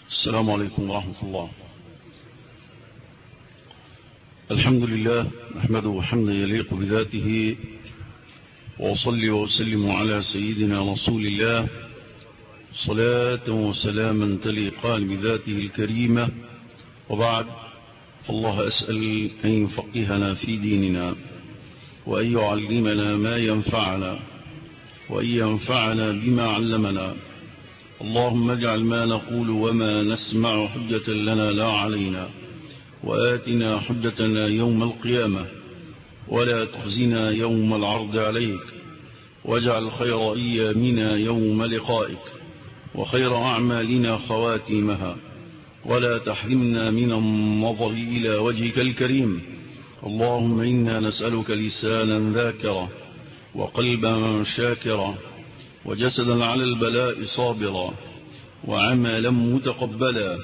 السلام عليكم ورحمة الله الحمد لله نحمده حمدا يليق بذاته وأصلي وأسلم على سيدنا رسول الله صلاة وسلاما تليقان بذاته الكريمة وبعد فالله أسأل أن يفقهنا في ديننا وأن يعلمنا ما ينفعنا وأن ينفعنا بما علمنا اللهم اجعل ما نقول وما نسمع حجة لنا لا علينا وآتنا حجتنا يوم القيامة ولا تخزنا يوم العرض عليك واجعل خير أيامنا يوم لقائك وخير أعمالنا خواتيمها ولا تحرمنا من النظر إلى وجهك الكريم اللهم إنا نسألك لسانا ذاكرا وقلبا شاكرا وجسدا على البلاء صابرا وعملا متقبلا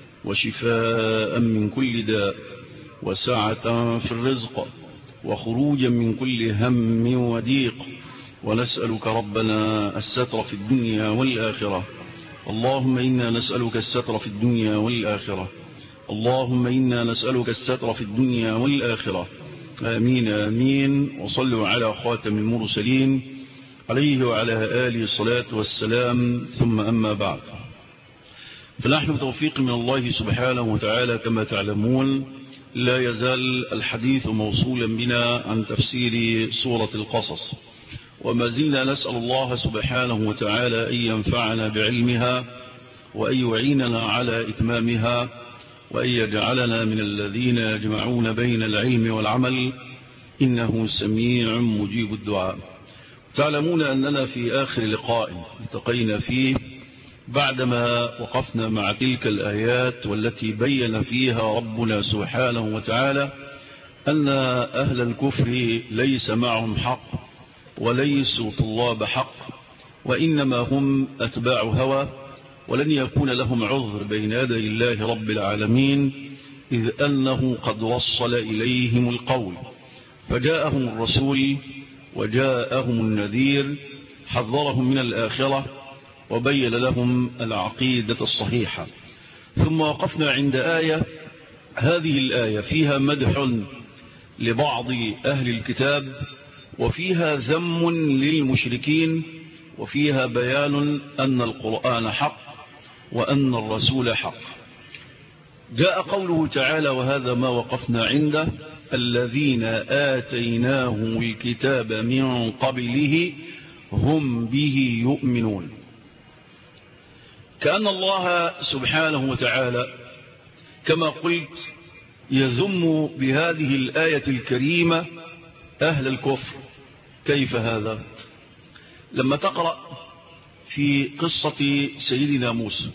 وشفاء من كل داء وسعة في الرزق وخروجا من كل هم وضيق ونسألك ربنا الستر في الدنيا والآخرة اللهم إنا نسألك الستر في الدنيا والآخرة اللهم إنا نسألك الستر في الدنيا والآخرة آمين آمين وصلوا على خاتم المرسلين عليه وعلى آله الصلاة والسلام ثم أما بعد فنحن توفيق من الله سبحانه وتعالى كما تعلمون لا يزال الحديث موصولا بنا عن تفسير سورة القصص وما زلنا نسأل الله سبحانه وتعالى أن ينفعنا بعلمها وأن يعيننا على إتمامها وأن يجعلنا من الذين يجمعون بين العلم والعمل إنه سميع مجيب الدعاء تعلمون أننا في آخر لقاء التقينا فيه بعدما وقفنا مع تلك الآيات والتي بين فيها ربنا سبحانه وتعالى أن أهل الكفر ليس معهم حق وليسوا طلاب حق وإنما هم أتباع هوى ولن يكون لهم عذر بين يدي الله رب العالمين إذ أنه قد وصل إليهم القول فجاءهم الرسول وجاءهم النذير حذرهم من الآخرة وبين لهم العقيدة الصحيحة ثم وقفنا عند آية هذه الآية فيها مدح لبعض أهل الكتاب وفيها ذم للمشركين وفيها بيان أن القرآن حق وأن الرسول حق جاء قوله تعالى وهذا ما وقفنا عنده الذين آتيناهم الكتاب من قبله هم به يؤمنون كأن الله سبحانه وتعالى كما قلت يذم بهذه الآية الكريمة أهل الكفر كيف هذا لما تقرأ في قصة سيدنا موسى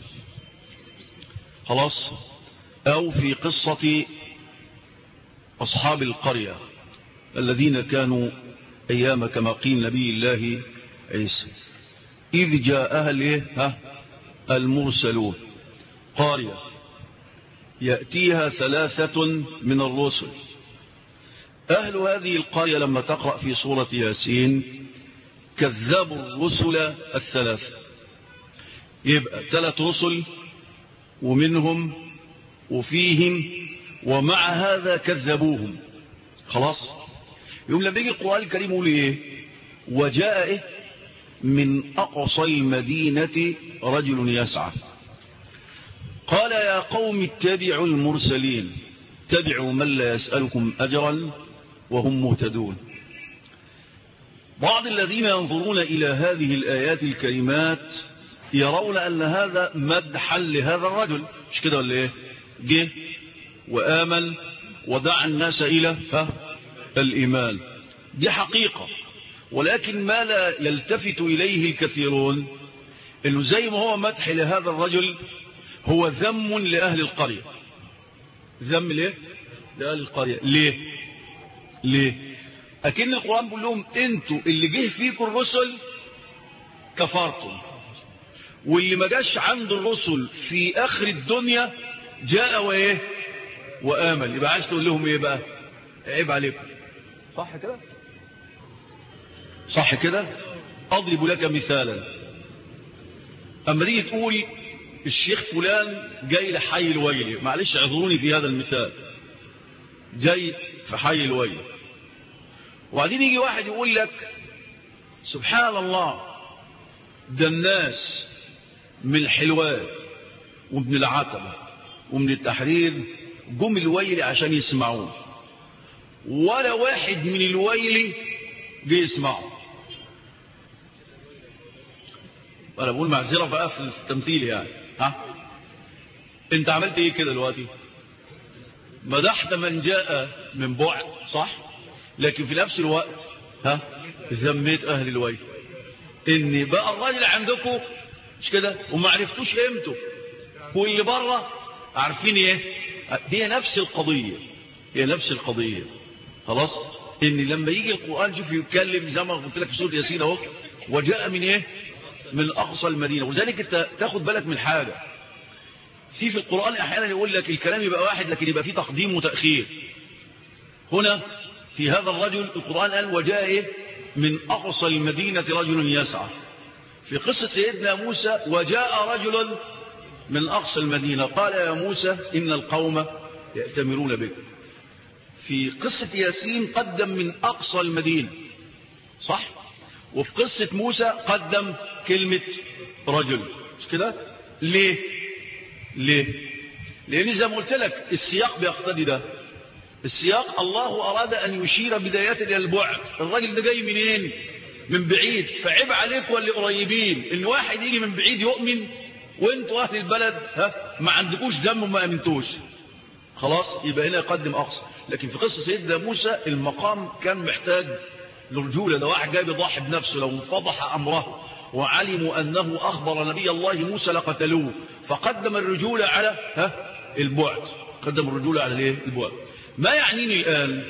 خلاص أو في قصة أصحاب القرية الذين كانوا أيام كما قيل نبي الله عيسى إذ جاء أهل ها المرسلون قرية يأتيها ثلاثة من الرسل أهل هذه القرية لما تقرأ في سورة ياسين كذبوا الرسل الثلاثة يبقى ثلاث رسل ومنهم وفيهم ومع هذا كذبوهم خلاص يوم لما يجي القرآن الكريم يقول ايه وجاء إيه من أقصى المدينة رجل يسعى قال يا قوم اتبعوا المرسلين اتبعوا من لا يسألكم أجرا وهم مهتدون بعض الذين ينظرون إلى هذه الآيات الكريمات يرون أن هذا مدحا لهذا الرجل مش كده ولا ايه جه وآمن ودعا الناس إلى الإيمان دي حقيقة ولكن ما لا يلتفت إليه الكثيرون إنه زي ما هو مدح لهذا الرجل هو ذم لأهل القرية ذم ليه لأهل القرية ليه ليه أكن القرآن بيقول لهم انتوا اللي جه فيكم الرسل كفرتم واللي ما جاش عند الرسل في آخر الدنيا جاء وإيه وآمن يبقى عايز تقول لهم إيه بقى عيب عليكم صح كده صح كده أضرب لك مثالا أما تيجي تقول الشيخ فلان جاي لحي الويلي معلش اعذروني في هذا المثال جاي في حي الويلي وبعدين يجي واحد يقول لك سبحان الله ده الناس من الحلوان ومن العتبة ومن التحرير جم الويلي عشان يسمعوه ولا واحد من الويلي جه يسمعه انا بقول معذره بقى في التمثيل يعني ها انت عملت ايه كده دلوقتي مدحت من جاء من بعد صح لكن في نفس الوقت ها ذميت اهل الويل ان بقى الراجل عندكم مش كده وما عرفتوش قيمته واللي بره عارفين ايه هي نفس القضيه هي نفس القضيه خلاص ان لما يجي القران شوف يتكلم زي ما قلت لك في سوره ياسين اهو وجاء من ايه من اقصى المدينه ولذلك انت تاخد بالك من حاجه في في القران احيانا يقول لك الكلام يبقى واحد لكن يبقى فيه تقديم وتاخير هنا في هذا الرجل القران قال وجاء ايه من اقصى المدينه رجل يسعى في قصه سيدنا موسى وجاء رجل من اقصى المدينه قال يا موسى ان القوم يأتمرون بك في قصة ياسين قدم من أقصى المدينة صح وفي قصة موسى قدم كلمة رجل مش كده ليه ليه لأن زي ما قلت لك السياق بيقتضي ده السياق الله أراد أن يشير بداية إلى البعد الراجل ده جاي منين من بعيد فعيب عليك واللي قريبين إن واحد يجي من بعيد يؤمن وانتوا أهل البلد ها ما عندكوش دم وما أمنتوش خلاص يبقى هنا يقدم أقصى لكن في قصة سيدنا موسى المقام كان محتاج لرجولة ده واحد جاي بيضحي بنفسه لو فضح أمره وعلموا أنه أخبر نبي الله موسى لقتلوه فقدم الرجولة على ها البعد قدم الرجولة على الايه البعد ما يعنيني الآن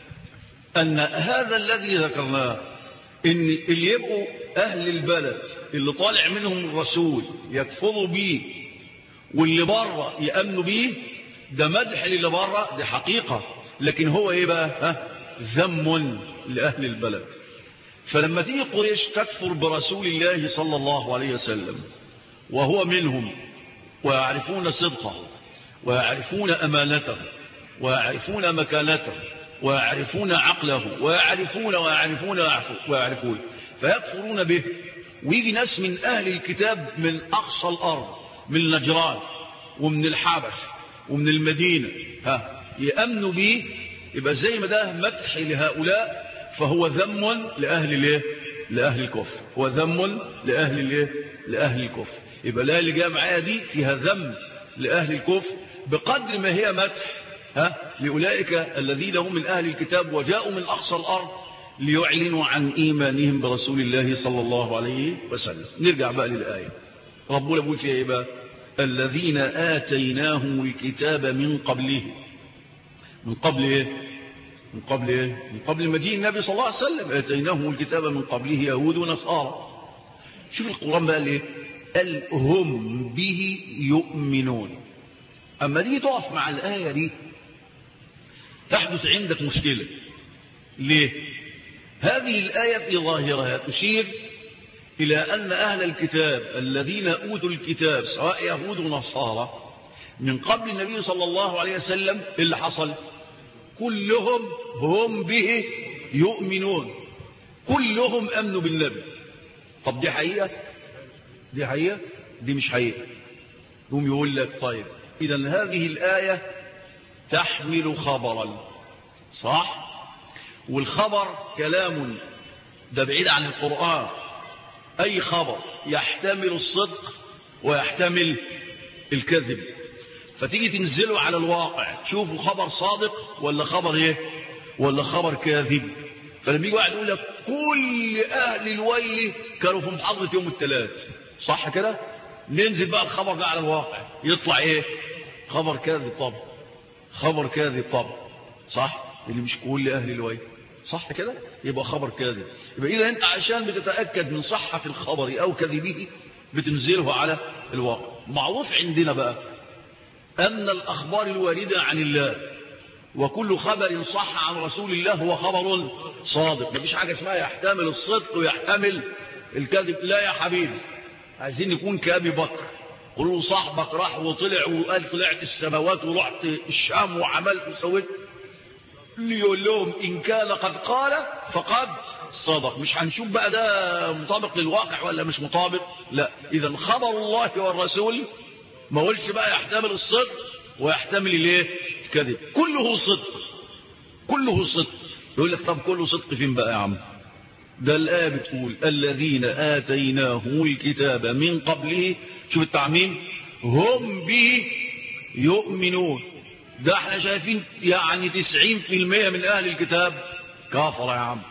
أن هذا الذي ذكرناه إن اللي يبقوا أهل البلد اللي طالع منهم الرسول يكفروا بيه واللي بره يأمنوا بيه ده مدح للي بره دي حقيقة لكن هو ايه بقى ها ذم لأهل البلد فلما تيجي قريش تكفر برسول الله صلى الله عليه وسلم وهو منهم ويعرفون صدقه ويعرفون أمانته ويعرفون مكانته ويعرفون عقله ويعرفون ويعرفون ويعرفون فيكفرون به ويجي ناس من أهل الكتاب من أقصى الأرض من نجران ومن الحبش ومن المدينة ها يأمنوا به يبقى زي ما ده مدح لهؤلاء فهو ذم لأهل الايه لأهل الكفر هو ذم لأهل الايه لأهل الكفر يبقى لا اللي جاء معايا دي فيها ذم لأهل الكفر بقدر ما هي مدح ها لأولئك الذين هم من أهل الكتاب وجاءوا من أقصى الأرض ليعلنوا عن إيمانهم برسول الله صلى الله عليه وسلم نرجع بقى للآية ربنا بيقول فيها إيه بقى الذين آتيناهم الكتاب من قبله من قبل إيه من قبل إيه من قبل مجيء النبي صلى الله عليه وسلم آتيناهم الكتاب من قبله يهود ونصارى شوف القرآن بقى ليه قال هم به يؤمنون أما دي تقف مع الآية دي تحدث عندك مشكلة ليه هذه الآية في ظاهرها تشير إلى أن أهل الكتاب الذين أوتوا الكتاب سواء يهود ونصارى من قبل النبي صلى الله عليه وسلم اللي حصل كلهم هم به يؤمنون كلهم أمنوا بالنبي طب دي حقيقة دي حقيقة دي مش حقيقة هم يقول لك طيب إذا هذه الآية تحمل خبرا صح والخبر كلام ده بعيد عن القرآن أي خبر يحتمل الصدق ويحتمل الكذب فتيجي تنزله على الواقع تشوفوا خبر صادق ولا خبر ايه ولا خبر كاذب فلما يجي واحد يقول لك كل اهل الويل كانوا في محاضره يوم الثلاث صح كده ننزل بقى الخبر ده على الواقع يطلع ايه خبر كاذب طبعا خبر كاذب طبعا صح اللي مش كل اهل الويل صح كده يبقى خبر كاذب يبقى اذا انت عشان بتتاكد من صحه الخبر او كذبه بتنزله على الواقع معروف عندنا بقى أن الأخبار الواردة عن الله وكل خبر صح عن رسول الله هو خبر صادق مفيش حاجة اسمها يحتمل الصدق ويحتمل الكذب لا يا حبيبي عايزين نكون كأبي بكر قولوا صاحبك راح وطلع وقال طلعت السماوات ورحت الشام وعملت وسويت يقول لهم إن كان قد قال فقد صدق مش هنشوف بقى ده مطابق للواقع ولا مش مطابق لا إذا خبر الله والرسول ما قولش بقى يحتمل الصدق ويحتمل الايه الكذب كله صدق كله صدق يقول لك طب كله صدق فين بقى يا عم ده الآية بتقول الذين آتيناهم الكتاب من قبله شوف التعميم هم به يؤمنون ده احنا شايفين يعني تسعين في المية من أهل الكتاب كافر يا عم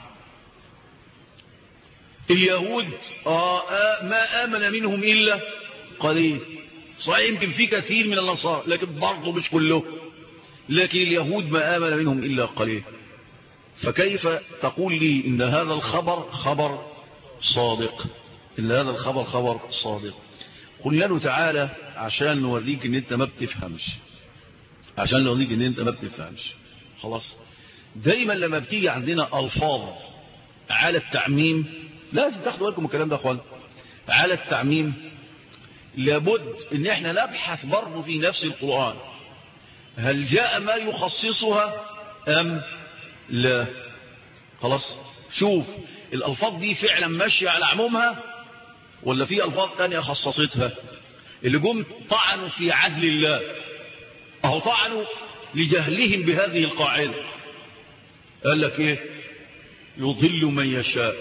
اليهود آه آه ما آمن منهم إلا قليل صحيح يمكن في كثير من النصارى لكن برضه مش كله لكن اليهود ما آمن منهم إلا قليل فكيف تقول لي إن هذا الخبر خبر صادق إن هذا الخبر خبر صادق قلنا له تعالى عشان نوريك ان انت ما بتفهمش عشان نوريك ان انت ما بتفهمش خلاص دايما لما بتيجي عندنا الفاظ على التعميم لازم تاخدوا بالكم الكلام ده يا اخوان على التعميم لابد ان احنا نبحث برضه في نفس القرآن هل جاء ما يخصصها ام لا خلاص شوف الالفاظ دي فعلا ماشيه على عمومها ولا في الفاظ ثانيه خصصتها اللي جم طعنوا في عدل الله اهو طعنوا لجهلهم بهذه القاعده قال لك ايه يضل من يشاء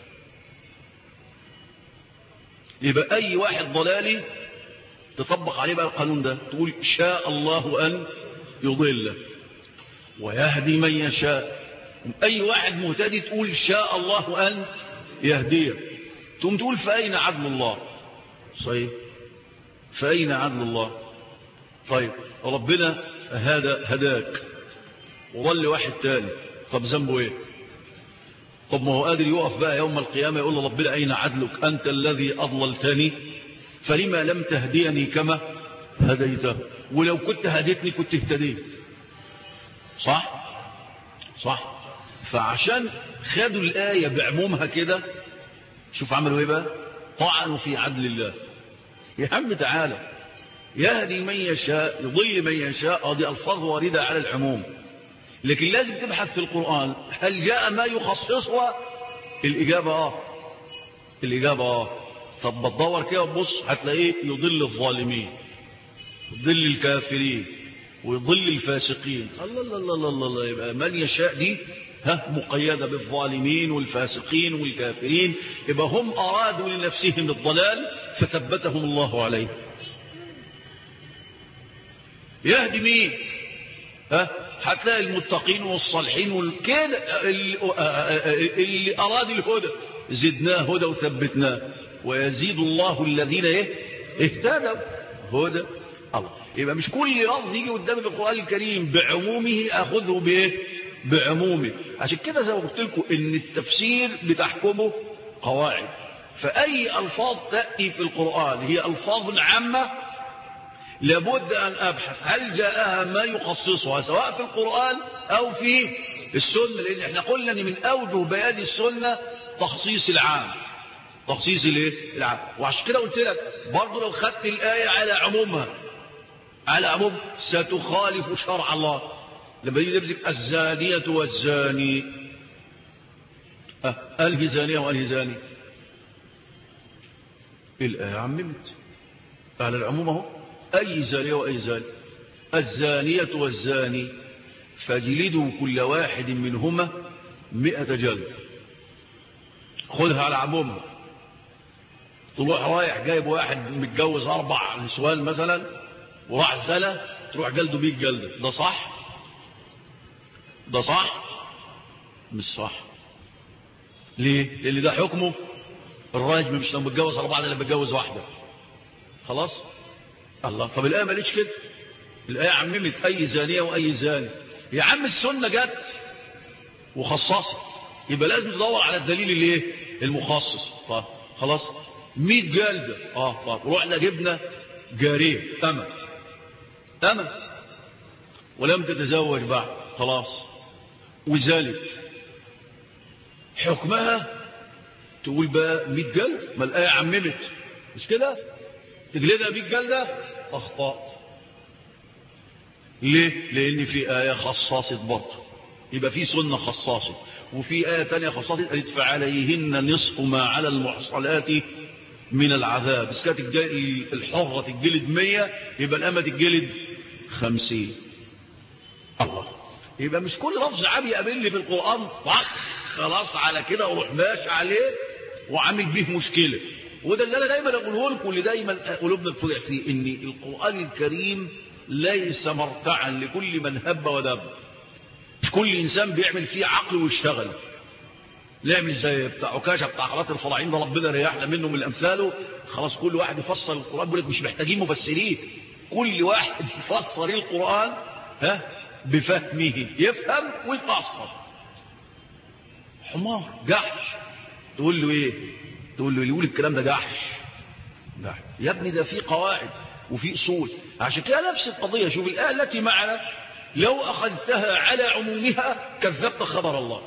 يبقى اي واحد ضلالي تطبق عليه بقى القانون ده تقول شاء الله ان يضله ويهدي من يشاء اي واحد مهتدي تقول شاء الله ان يهديه تقوم تقول فأين عدل الله صحيح فأين عدل الله طيب ربنا هذا هداك وظل واحد تاني طب ذنبه ايه طب ما هو قادر يقف بقى يوم القيامة يقول ربنا أين عدلك أنت الذي أضللتني فلما لم تهديني كما هديته ولو كنت هديتني كنت اهتديت صح صح فعشان خدوا الآية بعمومها كده شوف عملوا ايه بقى طعنوا في عدل الله يا عم تعالى يهدي من يشاء يضل من يشاء هذه الفاظ واردة على العموم لكن لازم تبحث في القرآن هل جاء ما يخصصها الإجابة آه الإجابة آه طب بتدور كده وبص هتلاقيه يضل الظالمين يضل الكافرين ويضل الفاسقين الله الله الله الله الله يبقى من يشاء دي ها مقيدة بالظالمين والفاسقين والكافرين يبقى هم أرادوا لنفسهم الضلال فثبتهم الله عليه يهدي مين ها هتلاقي المتقين والصالحين والكده اللي, اللي أراد الهدى زدناه هدى وثبتناه ويزيد الله الذين ايه اهتدوا هدى الله يبقى مش كل لفظ يجي قدامي في القرآن الكريم بعمومه أخذه بايه بعمومه عشان كده زي ما قلت لكم ان التفسير بتحكمه قواعد فأي ألفاظ تأتي في القرآن هي ألفاظ عامة لابد أن أبحث هل جاءها ما يخصصها سواء في القرآن أو في السنة لأن احنا قلنا ان من أوجه بيان السنة تخصيص العام تخصيص الايه العام وعشان كده قلت لك برضه لو خدت الآية على عمومها على عموم ستخالف شرع الله لما يجي يمسك الزانية والزاني أه ألهي زانية وألهي زاني الآية عممت على العموم اهو أي زانية وأي زاني الزانية والزاني فاجلدوا كل واحد منهما مئة جلد خذها على عمومها تروح رايح جايب واحد متجوز أربع نسوان مثلا وراح زنا تروح جلده بيك جلده ده صح ده صح مش صح ليه لان ده حكمه الراجل مش لما بتجوز أربعة ده لما بتجوز واحدة خلاص الله طب الآية ما ليش كده الآية عممت أي زانية وأي زاني يا عم السنة جت وخصصت يبقى لازم تدور على الدليل الايه المخصص طب خلاص 100 جلدة اه طب رحنا جبنا جارية أمل أمل ولم تتزوج بعد خلاص وزالت حكمها تقول بقى 100 جلد ما الآية عممت مش كده تجلدها بيك جلدة أخطأت ليه؟ لأن في آية خصاصة برضه يبقى في سنة خصاصة وفي آية تانية خصاصة قالت فعليهن نصف ما على المحصلات من العذاب بس كانت الحرة تتجلد مية يبقى الأمة تتجلد خمسين الله يبقى مش كل لفظ عام يقابلني في القرآن طخ خلاص على كده وروح ماشي عليه وعامل به مشكلة وده اللي أنا دايما أقوله لكم اللي دايما قلوبنا بتطلع فيه إن القرآن الكريم ليس مرتعا لكل من هب ودب مش كل إنسان بيعمل فيه عقل ويشتغل نعمل زي بتاع عكاشة بتاع حالات الفراعين ده ربنا ريحنا منه من أمثاله خلاص كل واحد يفسر القرآن بيقول لك مش محتاجين مفسرين كل واحد يفسر القرآن ها بفهمه يفهم ويتأثر حمار جحش تقول له ايه تقول له يقول الكلام ده جحش جحش يا ابني ده في قواعد وفي اصول عشان كده نفس القضيه شوف الايه التي معنا لو اخذتها على عمومها كذبت خبر الله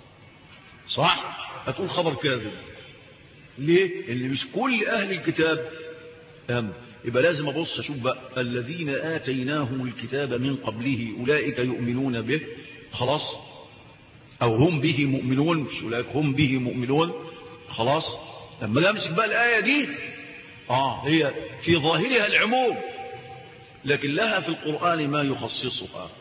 صح هتقول خبر كاذب ليه ان مش كل اهل الكتاب أهم يبقى لازم ابص اشوف بقى الذين اتيناهم الكتاب من قبله اولئك يؤمنون به خلاص او هم به مؤمنون مش اولئك هم به مؤمنون خلاص لما امسك بقى الايه دي اه هي في ظاهرها العموم لكن لها في القران ما يخصصها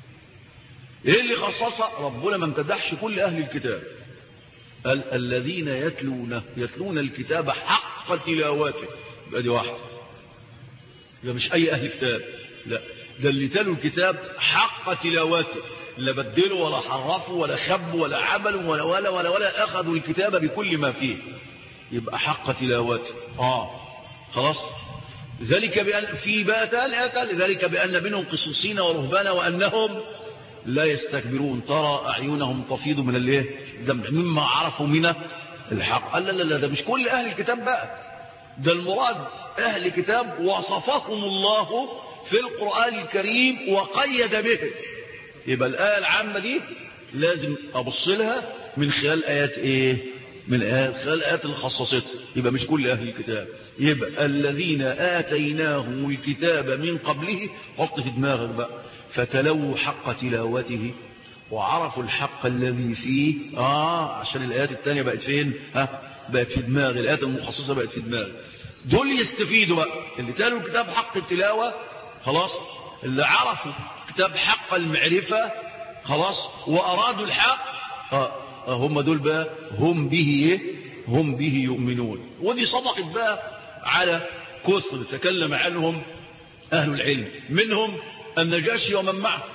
ايه اللي خصصها ربنا ما امتدحش كل اهل الكتاب قال الذين يتلون يتلون الكتاب حق تلاوته يبقى دي واحده يبقى مش اي اهل كتاب لا ده اللي تلوا الكتاب حق تلاوته لا بدلوا ولا حرفوا ولا خبوا ولا عملوا ولا ولا ولا ولا اخذوا الكتاب بكل ما فيه يبقى حق تلاوته اه خلاص ذلك بأن في بقى تالي ذلك بأن منهم قصصين ورهبانا وأنهم لا يستكبرون ترى أعينهم تفيض من الايه دمع مما عرفوا من الحق قال لا لا لا ده مش كل أهل الكتاب بقى ده المراد أهل كتاب وصفهم الله في القرآن الكريم وقيد به يبقى الآية العامة دي لازم أبص لها من خلال آيات إيه من آيات خلال آيات اللي خصصتها يبقى مش كل أهل الكتاب يبقى الذين آتيناهم الكتاب من قبله حط في دماغك بقى فتلوا حق تلاوته وعرفوا الحق الذي فيه آه عشان الآيات التانية بقت فين ها بقت في دماغ الآيات المخصصة بقت في دماغ دول يستفيدوا بقى اللي تالوا الكتاب حق التلاوة خلاص اللي عرفوا كتاب حق المعرفة خلاص وأرادوا الحق آه هم دول بقى هم به هم به يؤمنون ودي صدقت بقى على كثر تكلم عنهم أهل العلم منهم النجاشي ومن معه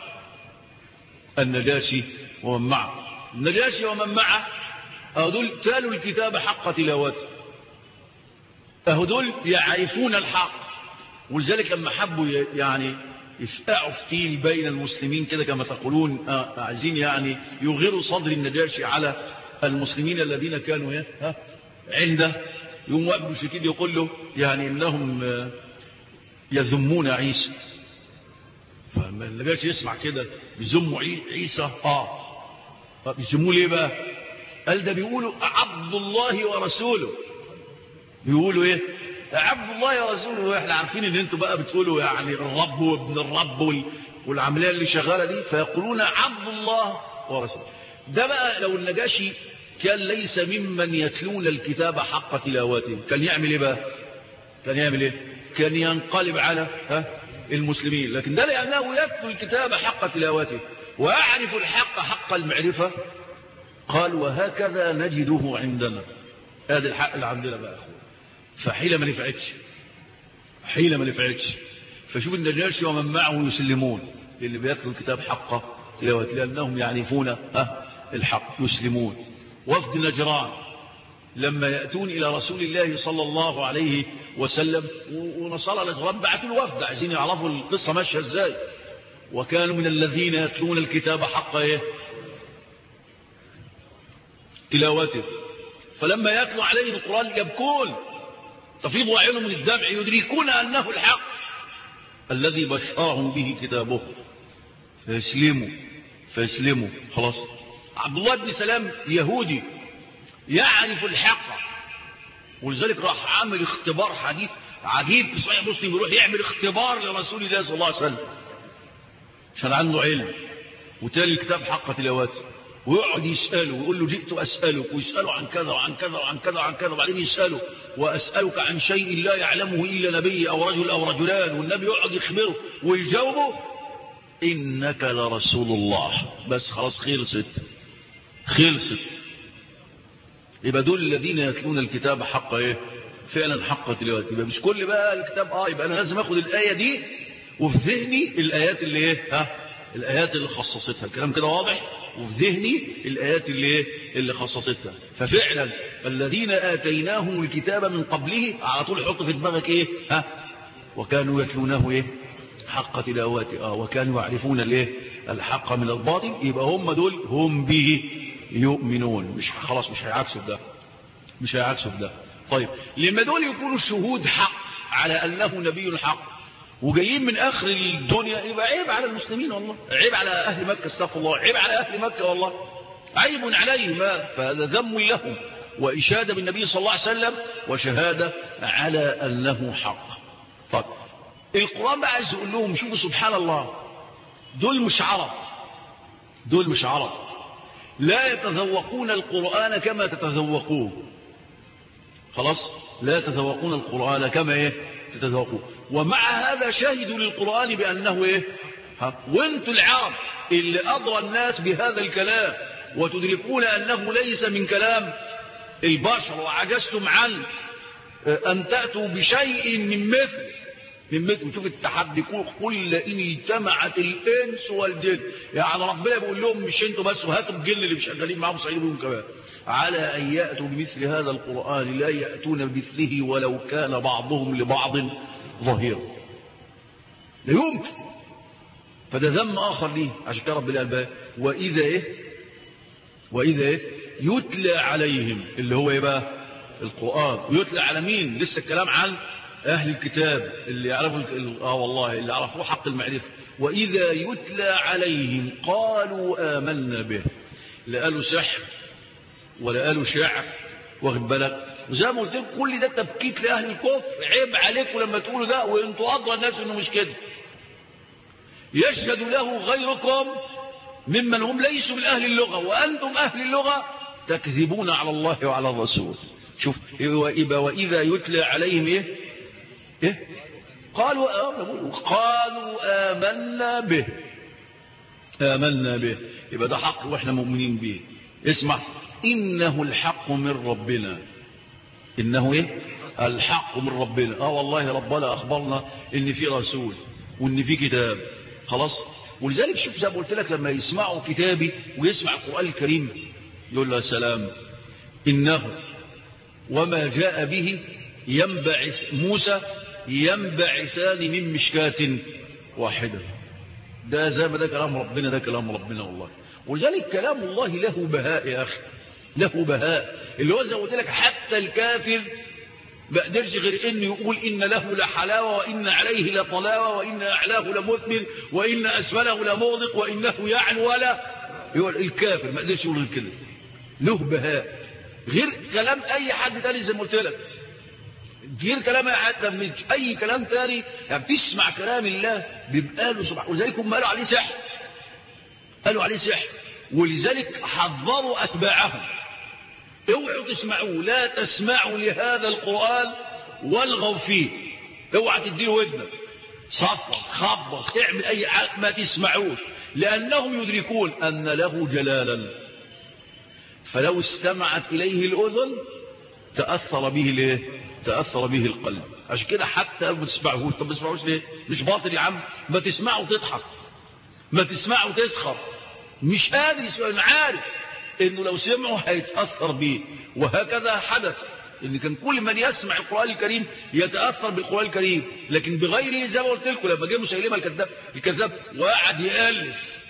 النجاشي ومن معه النجاشي ومن معه أهدول تالوا الكتاب حق تلاوته أهدول يعرفون الحق ولذلك لما حبوا يعني يفقعوا فتيل بين المسلمين كده كما تقولون عايزين يعني يغيروا صدر النجاشي على المسلمين الذين كانوا ها عنده يوم واحد المشركين يقول له يعني انهم يذمون عيسى فلما النجاشي يسمع كده بيذموا عيسى اه بيذموه ليه بقى قال ده بيقولوا عبد الله ورسوله بيقولوا ايه عبد الله ورسوله واحنا عارفين ان انتوا بقى بتقولوا يعني الرب وابن الرب والعمليه اللي شغاله دي فيقولون عبد الله ورسوله ده بقى لو النجاشي كان ليس ممن يتلون الكتاب حق تلاوته كان يعمل ايه بقى كان يعمل ايه كان ينقلب على ها المسلمين لكن ده لانه يتلو الكتاب حق تلاوته ويعرف الحق حق المعرفه قال وهكذا نجده عندنا هذا الحق اللي عندنا بقى اخوه فحيلة ما نفعتش حيلة ما نفعتش فشوف النجاشي ومن معه يسلمون اللي بيتلوا الكتاب حقه تلاوة لأنهم يعرفون أه الحق يسلمون وفد نجران لما يأتون إلى رسول الله صلى الله عليه وسلم ونصارى نجران بعتوا الوفد عايزين يعرفوا القصة ماشية ازاي وكانوا من الذين يتلون الكتاب حق ايه تلاوته فلما يتلو عليهم القرآن يبكون تفيض أعينهم من الدمع يدركون أنه الحق الذي بشرهم به كتابه فيسلموا فيسلموا خلاص عبد الله بن سلام يهودي يعرف الحق ولذلك راح عامل اختبار حديث عجيب في صحيح مسلم يروح يعمل اختبار لرسول الله صلى الله عليه وسلم عشان عنده علم وتالي الكتاب حق تلاوته ويقعد يسأله ويقول له جئت أسألك ويسأله عن كذا وعن كذا وعن كذا وعن كذا وبعدين يسأله وأسألك عن شيء لا يعلمه إلا نبي أو رجل أو رجلان والنبي يقعد يخبره ويجاوبه إنك لرسول الله بس خلاص خلصت خلصت يبقى دول الذين يتلون الكتاب حق ايه فعلا حق تلاوته يبقى مش كل بقى الكتاب اه يبقى انا لازم اخد الايه دي وفي ذهني الايات اللي ايه ها الايات اللي خصصتها الكلام كده واضح وفي ذهني الايات اللي ايه اللي خصصتها ففعلا الذين اتيناهم الكتاب من قبله على طول حط في دماغك ايه ها وكانوا يتلونه ايه حق تلاوته اه وكانوا يعرفون الايه الحق من الباطل يبقى هم دول هم به يؤمنون مش خلاص مش هيعكسوا ده مش هيعكسوا ده طيب لما دول يكونوا الشهود حق على انه نبي حق وجايين من اخر الدنيا يبقى عيب على المسلمين والله عيب على اهل مكه استغفر الله عيب على اهل مكه والله عيب عليهم فهذا ذم لهم واشاده بالنبي صلى الله عليه وسلم وشهاده على انه حق طيب القران بقى عايز يقول لهم شوفوا سبحان الله دول مش عرب دول مش عرب لا يتذوقون القرآن كما تتذوقوه خلاص لا يتذوقون القرآن كما ايه تتذوقوه ومع هذا شهدوا للقرآن بأنه ايه ها وانتوا العرب اللي أضرى الناس بهذا الكلام وتدركون أنه ليس من كلام البشر وعجزتم عن أن تأتوا بشيء من مثل من مثل شوف التحدي قل إن اجتمعت الإنس والجن يعني ربنا بيقول لهم مش انتوا بس وهاتوا الجن اللي مش شغالين معاهم صعيدوا بهم كمان على أن يأتوا بمثل هذا القرآن لا يأتون بمثله ولو كان بعضهم لبعض ظهيرا لا يمكن فده ذم آخر ليه عشان كده رب الألباب وإذا إيه وإذا إيه يتلى عليهم اللي هو إيه بقى القرآن ويتلى على مين لسه الكلام عن أهل الكتاب اللي يعرفوا آه والله اللي عرفوا حق المعرفة وإذا يتلى عليهم قالوا آمنا به لا قالوا سحر ولا قالوا شعر واخد بالك وزي ما قلت لكم كل ده تبكيت لأهل الكفر عيب عليكم لما تقولوا ده وانتوا أدرى الناس إنه مش كده يشهد له غيركم ممن هم ليسوا من أهل اللغة وأنتم أهل اللغة تكذبون على الله وعلى الرسول شوف يبقى وإذا يتلى عليهم إيه إيه؟ قالوا آمنوا قالوا آمنا به آمنا به يبقى ده حق وإحنا مؤمنين به اسمع إنه الحق من ربنا إنه إيه الحق من ربنا آه والله ربنا أخبرنا إن في رسول وإن في كتاب خلاص ولذلك شوف زي ما قلت لك لما يسمعوا كتابي ويسمع القرآن الكريم يقول له سلام إنه وما جاء به ينبعث موسى ينبعثان من مشكاة واحدة ده زي ما ده كلام ربنا ده كلام ربنا والله ولذلك كلام الله له بهاء يا أخي له بهاء اللي هو زي ما قلت لك حتى الكافر ما قدرش غير انه يقول ان له لحلاوه وان عليه لطلاوه وان اعلاه لمثمر وان اسفله لمغلق وانه يعلو ولا يقول الكافر ما قدرش يقول غير كده له بهاء غير كلام اي حد تاني زي ما قلت لك غير كلام اي حد اي كلام تاني يعني بتسمع كلام الله بيبقى له سبحانه ولذلك هم قالوا عليه سحر قالوا عليه سحر ولذلك حذروا اتباعهم اوعوا تسمعوه لا تسمعوا لهذا القرآن والغوا فيه اوعى تديله ودنك صفر خبط اعمل اي حاجة ما تسمعوش لانهم يدركون ان له جلالا فلو استمعت اليه الاذن تاثر به ليه تاثر به القلب عشان كده حتى ما تسمعوش طب ما تسمعوش ليه مش باطل يا عم ما تسمعوا تضحك ما تسمعوا تسخر مش قادر يسمع عارف انه لو سمعوا هيتاثر به وهكذا حدث ان كان كل من يسمع القران الكريم يتاثر بالقران الكريم لكن بغيره زي ما قلت لكم لما جه مسيلمه الكذاب الكذاب وقعد يالف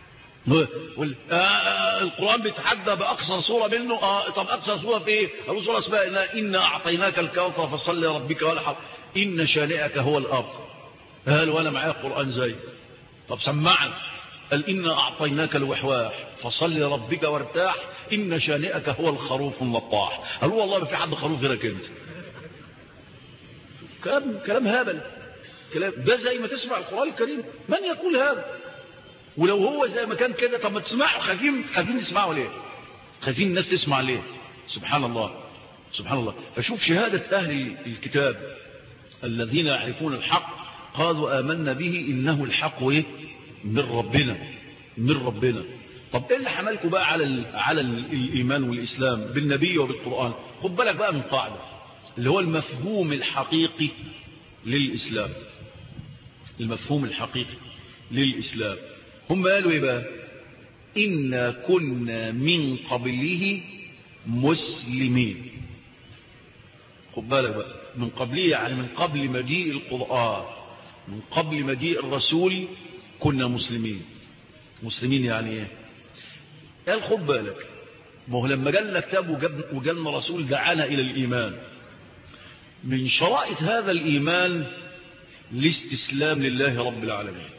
آه القرآن بيتحدى بأقصر صورة منه آه طب أقصر صورة في إيه؟ أقول صورة اسمها إنا أعطيناك الكوثر فصل لربك والحق إن شانئك هو الأرض قال وأنا معايا قرآن زي طب سمعني قال إنا أعطيناك الوحواح فصل لربك وارتاح إن شانئك هو الخروف اللطاح قال والله ما في حد خروف غيرك أنت كلام كلام هبل كلام ده زي ما تسمع القرآن الكريم من يقول هذا ولو هو زي ما كان كده طب ما تسمعوا خايفين خايفين تسمعوا ليه خايفين الناس تسمع ليه سبحان الله سبحان الله فشوف شهادة أهل الكتاب الذين يعرفون الحق قالوا آمنا به إنه الحق إيه؟ من ربنا من ربنا طب ايه اللي حملكم بقى على ال على ال الايمان والاسلام بالنبي وبالقران خد بالك بقى من قاعده اللي هو المفهوم الحقيقي للاسلام المفهوم الحقيقي للاسلام هم قالوا ايه بقى انا كنا من قبله مسلمين خد بالك بقى من قبله يعني من قبل مجيء القران من قبل مجيء الرسول كنا مسلمين مسلمين يعني ايه قال خد بالك ما هو لما جالنا كتاب وجالنا رسول دعانا الى الايمان من شرائط هذا الايمان الاستسلام لله رب العالمين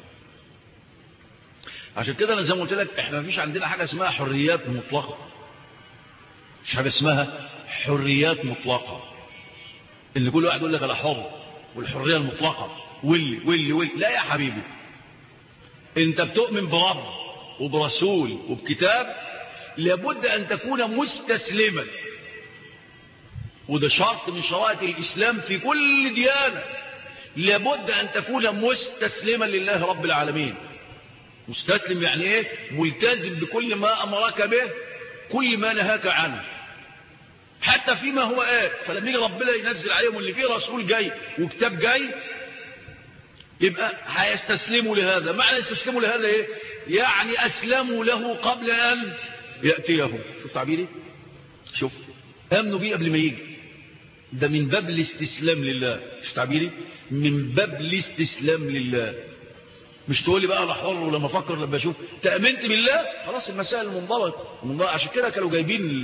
عشان كده انا زي ما قلت لك احنا ما فيش عندنا حاجه اسمها حريات مطلقه مش حاجه اسمها حريات مطلقه اللي كل واحد يقول لك انا حر والحريه المطلقه واللي واللي واللي لا يا حبيبي انت بتؤمن برب وبرسول وبكتاب لابد ان تكون مستسلما وده شرط من شرائط الاسلام في كل ديانه لابد ان تكون مستسلما لله رب العالمين مستسلم يعني ايه ملتزم بكل ما امرك به كل ما نهاك عنه حتى فيما هو آت فلما يجي ربنا ينزل عليهم اللي فيه رسول جاي وكتاب جاي يبقى هيستسلموا لهذا معنى يستسلموا لهذا ايه يعني اسلموا له قبل ان يأتيه شوف تعبيري شوف امنوا بيه قبل ما يجي ده من باب الاستسلام لله شوف تعبيري من باب الاستسلام لله مش تقول لي بقى انا حر ولما افكر لما اشوف تامنت بالله خلاص المسائل منضبط عشان كده كانوا جايبين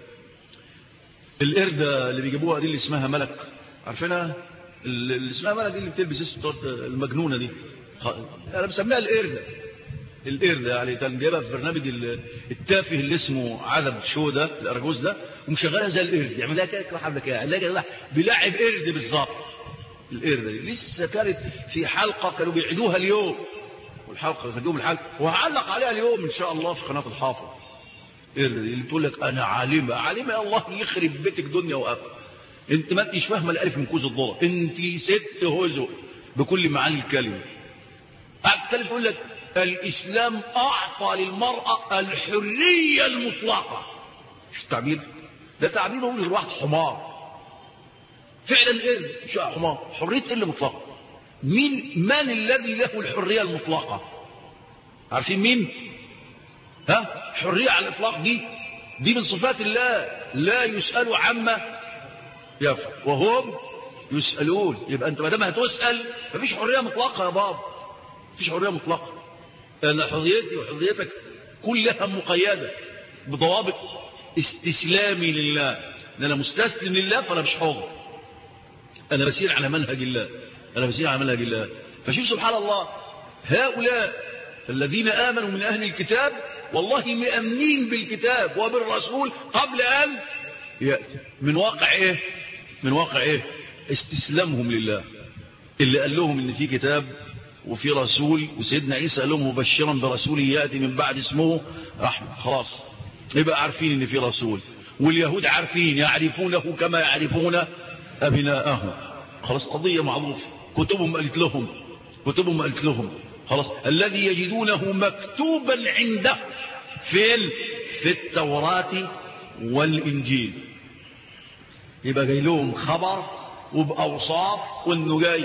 القرده اللي بيجيبوها دي اللي اسمها ملك عارفينها اللي اسمها ملك دي اللي بتلبس الستورت المجنونه دي انا بسميها القرده القرده يعني كان جايبها في برنامج التافه اللي اسمه عذب شو ده الارجوز ده ومشغلها زي القرد يعملها كده يكره لك يعني بيلعب قرد بالظبط القرده دي لسه كانت في حلقه كانوا بيعيدوها اليوم والحلقه خدوهم الحلقه وهعلق عليها اليوم ان شاء الله في قناه الحافظ اللي بتقول لك انا عالمه عالمه يا الله يخرب بيتك دنيا واخره انت ما انتش فاهمه الالف من كوز الذره انت ست هزء بكل معاني الكلمه قاعد تتكلم تقول لك الاسلام اعطى للمراه الحريه المطلقه شو التعبير ده تعبير هو الواحد حمار فعلا ايه مش حمار حريه ايه المطلقه مين من الذي له الحريه المطلقه عارفين مين ها حريه على الاطلاق دي دي من صفات الله لا يسال عما يفعل وهم يسالون يبقى انت ما دام هتسال مفيش حريه مطلقه يا بابا مفيش حريه مطلقه انا حريتي وحريتك كلها مقيده بضوابط استسلامي لله ان انا مستسلم لله فانا مش حر انا بسير على منهج الله انا بسير على منهج الله فشوف سبحان الله هؤلاء الذين امنوا من اهل الكتاب والله مأمنين بالكتاب وبالرسول قبل ان ياتي من واقع ايه من واقع ايه استسلامهم لله اللي قال لهم ان في كتاب وفي رسول وسيدنا عيسى قال لهم مبشرا برسول ياتي من بعد اسمه رحمه خلاص يبقى عارفين ان في رسول واليهود عارفين يعرفونه كما يعرفون ابناءهم خلاص قضيه معروفه كتبهم قالت لهم كتبهم قالت لهم خلاص الذي يجدونه مكتوبا عنده في في التوراة والإنجيل يبقى جاي لهم خبر وبأوصاف وانه جاي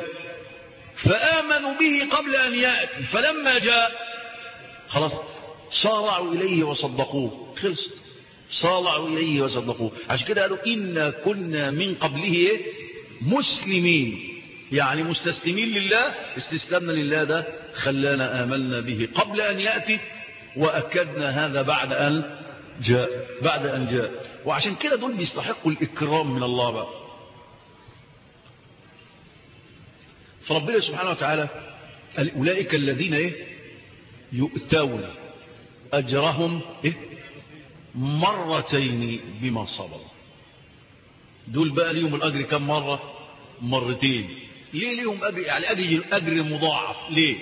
فآمنوا به قبل أن يأتي فلما جاء خلاص صارعوا إليه وصدقوه خلص صارعوا إليه وصدقوه عشان كده قالوا إنا كنا من قبله إيه؟ مسلمين يعني مستسلمين لله استسلامنا لله ده خلانا آمنا به قبل أن يأتي وأكدنا هذا بعد أن جاء بعد أن جاء وعشان كده دول بيستحقوا الإكرام من الله بقى فربنا سبحانه وتعالى أولئك الذين إيه يؤتون أجرهم إيه مرتين بما صبروا دول بقى ليهم الأجر كم مرة مرتين ليه ليهم أجر يعني أجر, أجر مضاعف ليه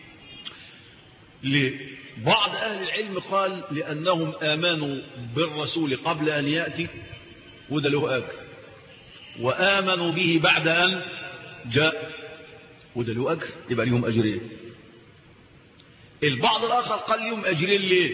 ليه بعض أهل العلم قال لأنهم آمنوا بالرسول قبل أن يأتي وده له أجر وآمنوا به بعد أن جاء وده له أجر يبقى لهم أجرين البعض الآخر قال لهم أجرين ليه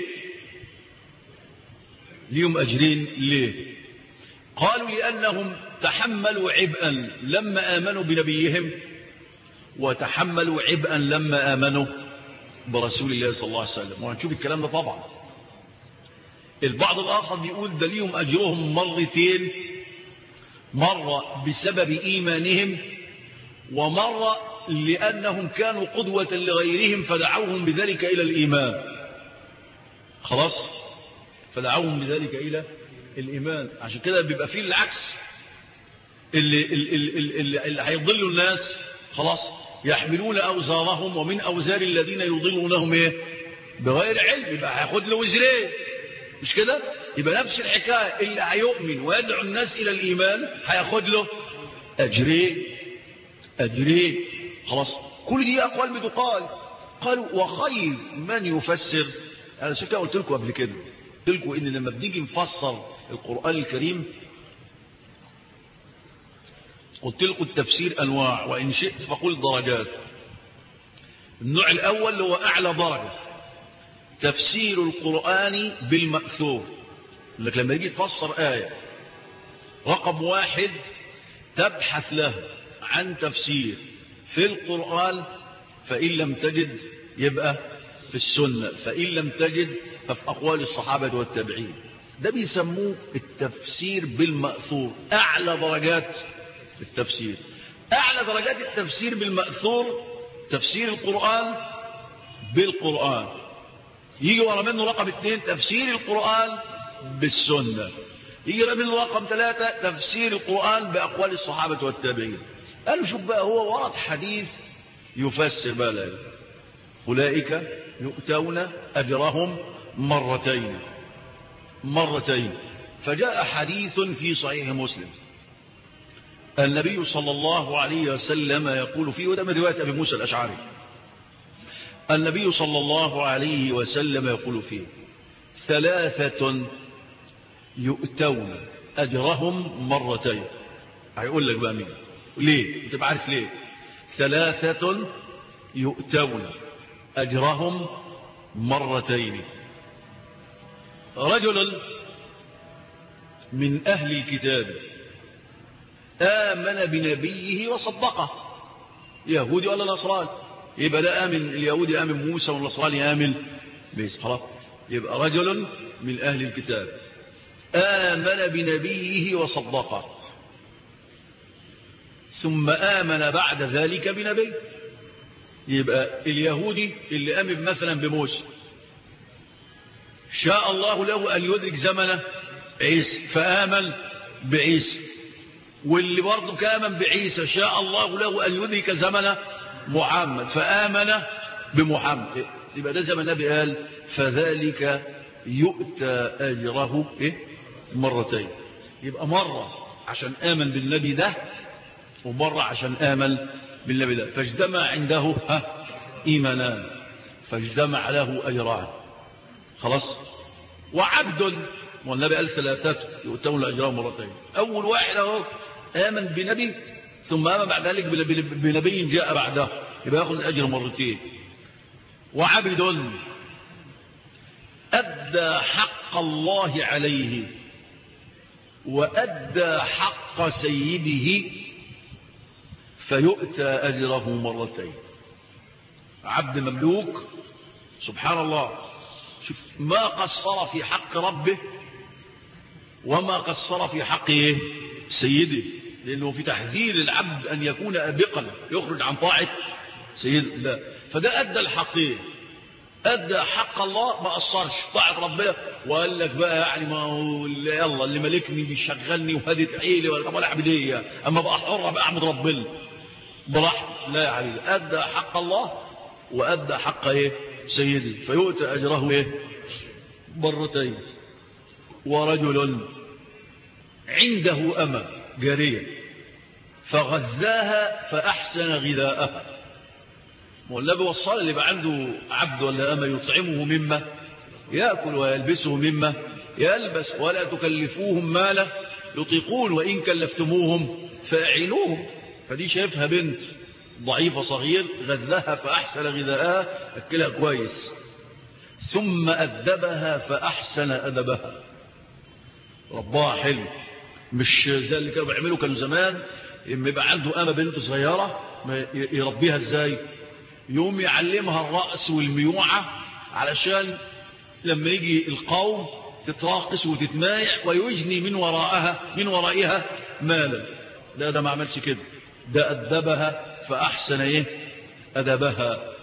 لهم أجرين ليه قالوا لأنهم تحملوا عبئا لما آمنوا بنبيهم وتحملوا عبئا لما آمنوا برسول الله صلى الله عليه وسلم وهنشوف الكلام ده طبعا البعض الآخر بيقول ده ليهم أجرهم مرتين مرة بسبب إيمانهم ومرة لأنهم كانوا قدوة لغيرهم فدعوهم بذلك إلى الإيمان خلاص فدعوهم بذلك إلى الإيمان عشان كده بيبقى فيه العكس اللي, اللي, اللي, اللي هيضلوا الناس خلاص يحملون أوزارهم ومن أوزار الذين يضلونهم إيه بغير علم يبقى هياخد له وزرين مش كده يبقى نفس الحكاية اللي هيؤمن ويدعو الناس إلى الإيمان هياخد له أجرين أجرين خلاص كل دي أقوال بتقال قالوا وخير من يفسر أنا شكا قلت لكم قبل كده قلت لكم إن لما بنيجي نفسر القرآن الكريم قلت لكم التفسير أنواع وإن شئت فقل درجات النوع الأول هو أعلى درجة تفسير القرآن بالمأثور لك لما يجي تفسر آية رقم واحد تبحث له عن تفسير في القرآن فإن لم تجد يبقى في السنة فإن لم تجد ففي أقوال الصحابة والتابعين ده بيسموه التفسير بالمأثور أعلى درجات التفسير أعلى درجات التفسير بالمأثور تفسير القرآن بالقرآن يجي ورا منه رقم اثنين تفسير القرآن بالسنة يجي ورا منه رقم ثلاثة تفسير القرآن بأقوال الصحابة والتابعين قالوا شوف بقى هو ورد حديث يفسر بقى لأيه. أولئك يؤتون أجرهم مرتين مرتين فجاء حديث في صحيح مسلم النبي صلى الله عليه وسلم يقول فيه وده من رواية أبي موسى الأشعري النبي صلى الله عليه وسلم يقول فيه ثلاثة يؤتون أجرهم مرتين هيقول لك بقى مين ليه انت عارف ليه ثلاثة يؤتون أجرهم مرتين رجل من أهل الكتاب آمن بنبيه وصدقه يهودي ولا نصراني يبقى ده آمن اليهودي آمن موسى والنصراني آمن بيس خلاص يبقى رجل من أهل الكتاب آمن بنبيه وصدقه ثم آمن بعد ذلك بنبي يبقى اليهودي اللي آمن مثلا بموسى شاء الله له أن يدرك زمن عيسى فآمن بعيسى واللي برضه كامن بعيسى شاء الله له أن يدرك زمن محمد فآمن بمحمد يبقى ده زمن النبي قال فذلك يؤتى أجره إيه؟ مرتين يبقى مرة عشان آمن بالنبي ده ومرة عشان آمن بالنبي ده فاجتمع عنده ها إيمانان فاجتمع له أجران خلاص وعبد والنبي قال ثلاثة يؤتون الأجران مرتين أول واحد أهو آمن بنبي ثم آمن بعد ذلك بنبي جاء بعده يبقى يأخذ الأجر مرتين وعبد أدى حق الله عليه وأدى حق سيده فيؤتى أجره مرتين عبد مملوك سبحان الله شوف ما قصر في حق ربه وما قصر في حق سيده لأنه في تحذير العبد أن يكون أبقا يخرج عن طاعة سيده لا فده أدى الحقين أدى حق الله ما قصرش طاعة ربنا وقال لك بقى يعني ما هو يلا اللي ملكني بيشغلني وهدت عيلي ولا طب ولا عبدية أما بقى حرة بقى أعبد ربنا براحتي لا يا حبيبي أدى حق الله وأدى حق إيه سيدي فيؤتى أجره إيه مرتين ورجل عنده أمة جارية فغذاها فأحسن غذاءها والنبي وصل اللي بقى عنده عبد ولا أما يطعمه مما يأكل ويلبسه مما يلبس ولا تكلفوهم مالا يطيقون وإن كلفتموهم فاعلوهم فدي شايفها بنت ضعيفة صغير غذاها فأحسن غذاءها أكلها كويس ثم أدبها فأحسن أدبها ربها حلو مش زي اللي كانوا بيعملوا كانوا زمان اما يبقى عنده أما بنت صغيرة يربيها ازاي يوم يعلمها الرأس والميوعة علشان لما يجي القوم تتراقص وتتمايع ويجني من وراءها من ورائها مالا لا ده ما عملش كده ده أدبها فأحسن إيه أدبها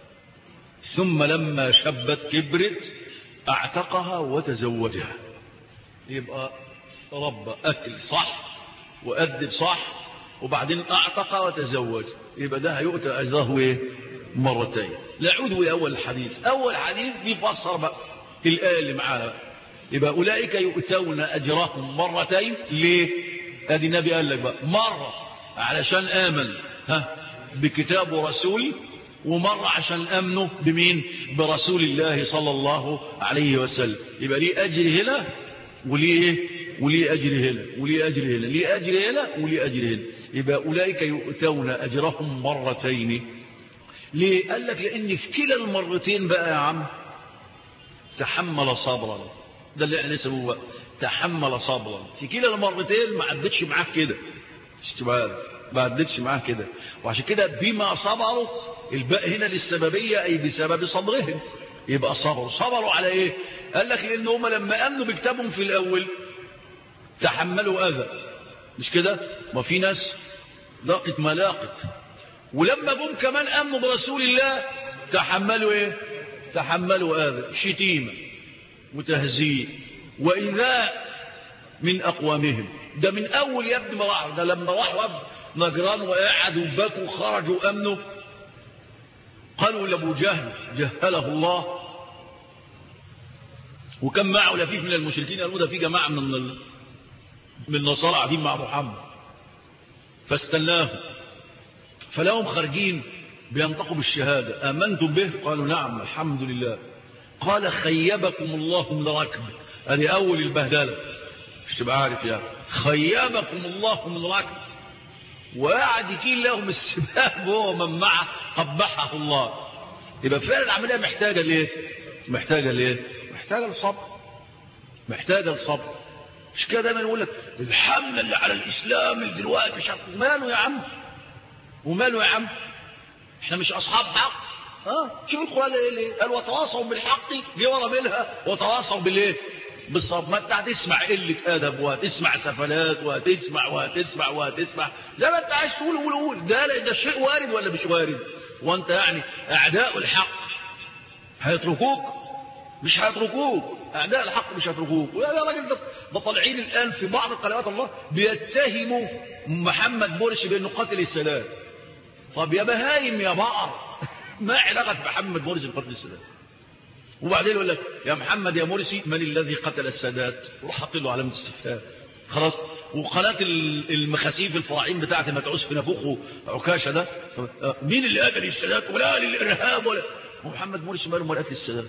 ثم لما شبت كبرت اعتقها وتزوجها يبقى رب أكل صح وأدب صح وبعدين اعتق وتزوج يبقى ده هيؤتى أجره إيه مرتين نعود إلى أول الحديث أول حديث بيفسر بقى الآية اللي معانا يبقى أولئك يؤتون أجرهم مرتين ليه أدي النبي قال لك بقى مرة علشان آمن ها بكتاب ورسول ومرة عشان أمنه بمين برسول الله صلى الله عليه وسلم يبقى ليه أجر هنا وليه وليه أجر هنا وليه أجر هنا ليه أجر هنا وليه أجر هنا يبقى أولئك يؤتون أجرهم مرتين ليه قال لك لأن في كلا المرتين بقى يا عم تحمل صبرا ده اللي احنا نسموه تحمل صبرا في كلا المرتين ما عدتش معاك كده اشتبال ما عدتش معاه كده وعشان كده بما صبروا الباء هنا للسببية أي بسبب صبرهم يبقى صبروا صبروا على ايه قال لك لأن هم لما أمنوا بكتابهم في الأول تحملوا أذى مش كده ما في ناس لاقت ما لاقت ولما جم كمان أمنوا برسول الله تحملوا ايه تحملوا أذى شتيمة وتهزيء وإيذاء من أقوامهم ده من أول يا ابن مراح ده لما راحوا نجران وقعدوا وبكوا وخرجوا أمنوا قالوا لأبو جهل جهله الله وكم معه لفيف من المشركين قالوا ده في جماعة من من النصارى قاعدين مع محمد فاستناه فلهم خارجين بينطقوا بالشهادة آمنتم به قالوا نعم الحمد لله قال خيبكم الله من ركب هذه أول البهدلة مش تبقى عارف يعني خيبكم الله من ركب وقعد يكيل لهم السباب وهو من معه قبحه الله يبقى فعلا العملية محتاجة ليه محتاجة ليه محتاجة للصبر محتاجة للصبر مش كده دايما يقول لك الحملة اللي على الإسلام اللي دلوقتي مش ماله يا عم وماله يا عم احنا مش أصحاب حق ها شوف القرآن ايه ليه قال وتواصوا بالحق جه ورا منها وتواصوا بالايه بالصبر ما انت هتسمع قلة أدب وهتسمع سفلات وهتسمع وهتسمع وهتسمع زي ما انت عايز تقول قول قول ده ده شيء وارد ولا مش وارد وانت يعني أعداء الحق هيتركوك مش هيتركوك أعداء الحق مش هيتركوك ويا راجل ده, ده طالعين الآن في بعض قنوات الله بيتهموا محمد مرسي بأنه قتل السادات طب يا بهايم يا بقر ما علاقة محمد مرسي بقتل السادات وبعدين يقول لك يا محمد يا مرسي من الذي قتل السادات وراح حاطط له علامه استفهام خلاص وقناه المخاسيف الفراعين بتاعت المتعوس في نافوخه عكاشه ده مين اللي قتل السادات ولا للارهاب ولا ومحمد مرسي ماله مال قتل السادات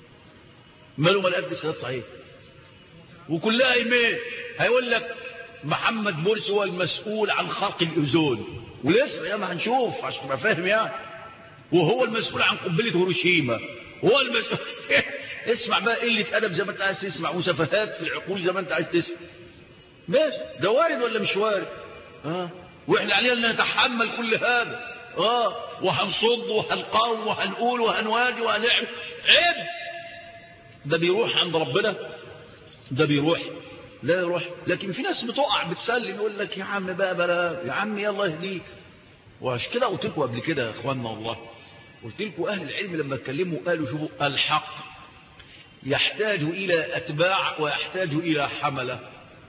ماله مال قتل السادات صحيح وكلها ايميل هيقول لك محمد مرسي هو المسؤول عن خرق الاوزون ولسه يا ما هنشوف عشان تبقى فاهم يعني وهو المسؤول عن قنبله هيروشيما هو المسؤول اسمع بقى قلة أدب زي ما أنت عايز تسمع وسفهات في العقول زي ما أنت عايز تسمع ماشي ده وارد ولا مش وارد آه. وإحنا علينا نتحمل كل هذا آه وهنصد وهنقاوم وهنقول وهنواجه وهنعمل عيب ده بيروح عند ربنا ده بيروح لا يروح لكن في ناس بتقع بتسلم يقول لك يا عم بقى بلا يا عم يلا يهديك وعشان كده قلت لكم قبل كده يا اخواننا والله قلت لكم أهل العلم لما اتكلموا قالوا شوفوا الحق يحتاج إلى أتباع ويحتاج إلى حملة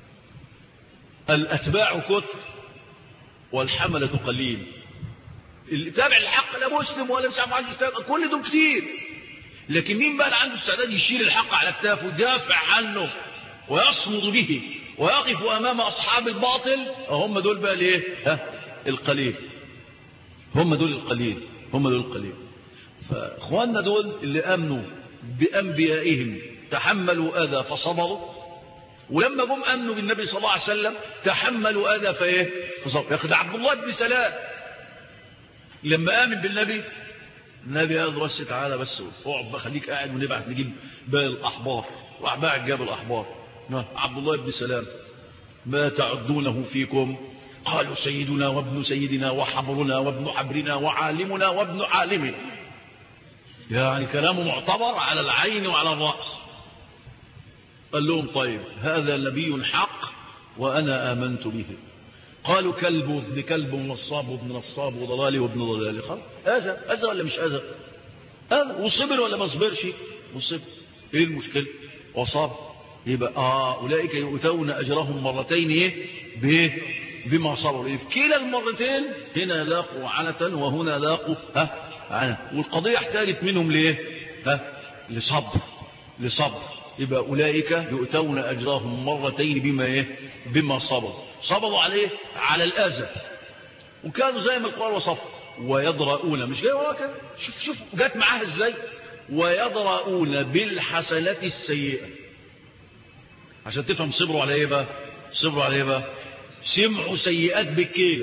الأتباع كثر والحملة قليل اللي تابع الحق لا مسلم ولا مش عارف يتابع كل دول كتير لكن مين بقى عنده استعداد يشيل الحق على كتافه ويدافع عنه ويصمد به ويقف أمام أصحاب الباطل هم دول بقى ليه ها القليل هم دول القليل هم دول القليل فاخواننا دول اللي امنوا بانبيائهم تحملوا اذى فصبروا ولما جم امنوا بالنبي صلى الله عليه وسلم تحملوا اذى فايه فصبروا ياخد عبد الله بن سلام لما امن بالنبي النبي قال بس تعالى بس اقعد بقى خليك قاعد ونبعث نجيب باقي الاحبار راح باعت جاب الاحبار عبد الله بن سلام ما تعدونه فيكم قالوا سيدنا وابن سيدنا وحبرنا وابن حبرنا وعالمنا وابن عالمنا يعني كلامه معتبر على العين وعلى الرأس قال لهم طيب هذا نبي حق وأنا آمنت به قالوا كلب ابن كلب ونصاب وابن نصاب وضلالي وابن ضلالي خلاص أذى أذى ولا مش أذى أذى وصبر ولا ما صبرش وصبر إيه المشكلة وصاب يبقى آه أولئك يؤتون أجرهم مرتين إيه بإيه بما صبروا في كلا المرتين هنا لاقوا عنة وهنا لاقوا ها عنة والقضية احتاجت منهم ليه ها لصبر لصبر يبقى أولئك يؤتون أجرهم مرتين بما إيه بما صبروا صبروا عليه على الأذى وكانوا زي ما القرآن وصف ويضرؤون مش جاي وراك شوف شوف جت معاها ازاي ويضرؤون بالحسنة السيئة عشان تفهم صبروا على ايه بقى صبروا على ايه بقى سمعوا سيئات بالكيلة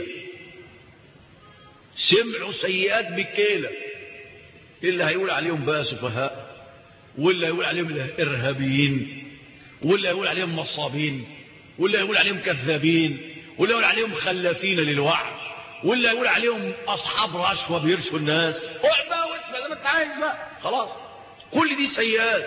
سمعوا سيئات بالكيلة اللي هيقول عليهم بقى سفهاء واللي هيقول عليهم إرهابيين واللي هيقول عليهم نصابين واللي هيقول عليهم كذابين واللي هيقول عليهم خلافين للوعد واللي هيقول عليهم أصحاب رشوة بيرشوا الناس اقعد بقى واسمع زي ما انت عايز بقى خلاص كل دي سيئات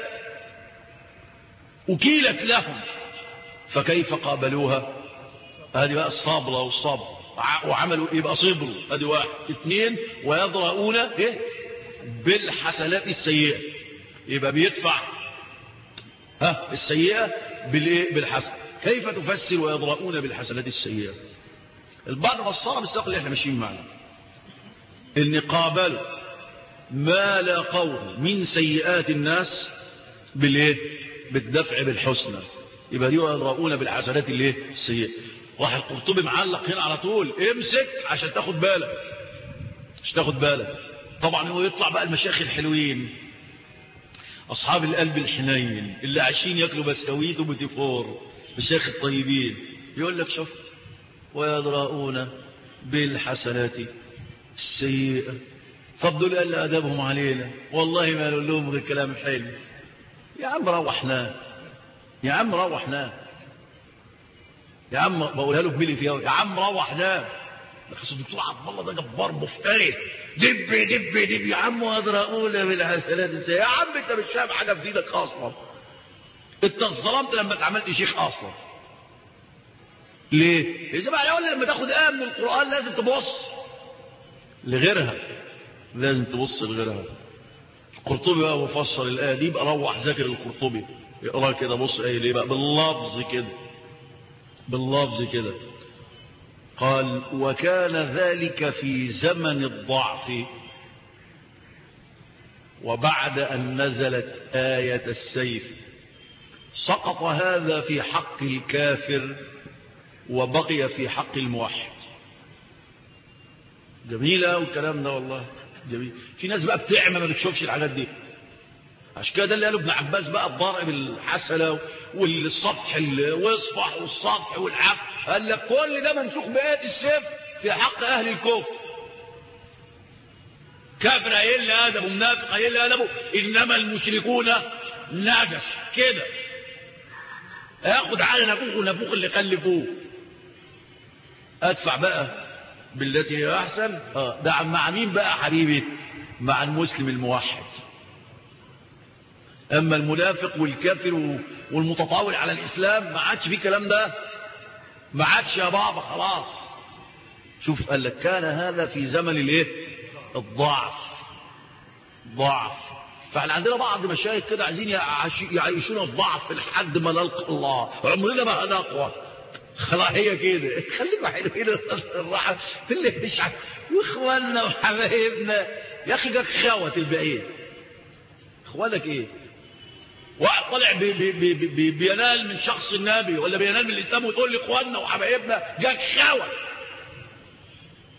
أكيلت لهم فكيف قابلوها هذه بقى الصبرة والصبر وعملوا يبقى صبروا هذه واحد اثنين ويضرؤون ايه بالحسنات السيئة يبقى بيدفع ها السيئة بالايه بالحسن كيف تفسر ويضرؤون بالحسنات السيئة البعض فسرها بالسياق اللي احنا ماشيين معنا ان قابلوا ما لاقوه من سيئات الناس بالايه بالدفع بالحسنى يبقى دي يضرؤون بالحسنات الايه السيئة واحد القرطبي معلق هنا على طول امسك عشان تاخد بالك عشان تاخد بالك طبعا هو يطلع بقى المشايخ الحلوين اصحاب القلب الحنين اللي عايشين ياكلوا بسكويت وبتيفور الشيخ الطيبين يقول لك شفت ويضرؤون بالحسنات السيئة فضل قال أدبهم علينا والله ما قالوا لهم غير كلام حلو يا عم روحنا يا عم روحنا يا عم بقولها له بملي فيها يا عم روحنا لخص الدكتور عبد الله ده جبار مفتري دب دب دب يا عم ويضرؤون بالحسنات السيئة يا عم انت مش فاهم حاجة في دينك اصلا انت اتظلمت لما اتعملت شيخ اصلا ليه يا جماعه الاول لما تاخد ايه من القران لازم تبص لغيرها لازم تبص لغيرها القرطبي بقى وفسر الايه دي بقى روح ذاكر القرطبي اقرا كده بص ايه ليه بقى باللفظ كده باللفظ كده قال وكان ذلك في زمن الضعف وبعد أن نزلت آية السيف سقط هذا في حق الكافر وبقي في حق الموحد جميلة والكلام ده والله جميل في ناس بقى بتعمى ما بتشوفش الحاجات دي عشان كده اللي قاله ابن عباس بقى الضرب الحسنة والصفح واصفح والصفح والعفو قال لك كل ده منسوخ بآية السيف في حق أهل الكفر كافر قايل ادبه منافق قايل ادبه انما المشركون نجش كده ياخد على نافوخ ونافوخ اللي خلفوه ادفع بقى بالتي هي احسن اه ده مع مين بقى حبيبي مع المسلم الموحد اما المنافق والكافر والمتطاول على الاسلام ما عادش في كلام ده ما عادش يا بابا خلاص شوف قال لك كان هذا في زمن الايه الضعف ضعف فاحنا عندنا بعض مشايخ كده عايزين يعيشونا في ضعف لحد ما نلقى الله عمرنا ما هنقوى خلاص هي كده خليكم حلوين الراحه في اللي مش عارف واخواننا وحبايبنا يا اخي جاك خوت البعيد اخوانك ايه واحد طالع بي بي بي بي بينال من شخص النبي ولا بينال من الاسلام وتقول لي اخواننا وحبايبنا جاك خوت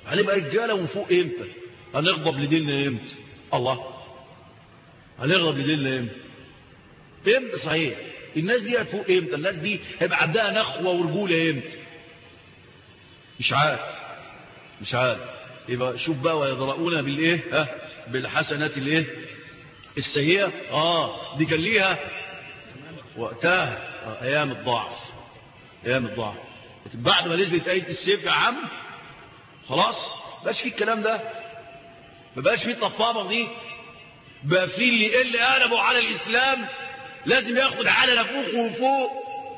هنبقى رجالة ونفوق امتى هنغضب لديننا امتى الله هنغضب لديننا امتى امتى صحيح الناس دي هتفوق امتى الناس دي هيبقى عندها نخوة ورجولة امتى مش عارف مش عارف يبقى شوف بقى ويضرؤون بالايه ها بالحسنات الايه السيئة اه دي كان ليها وقتها آه. ايام الضعف ايام الضعف بعد ما نزلت آية السيف يا عم خلاص بقاش في الكلام ده ما بقاش في الطفابة دي بقى في اللي يقل قلبه على الإسلام لازم ياخد على نفوخه وفوق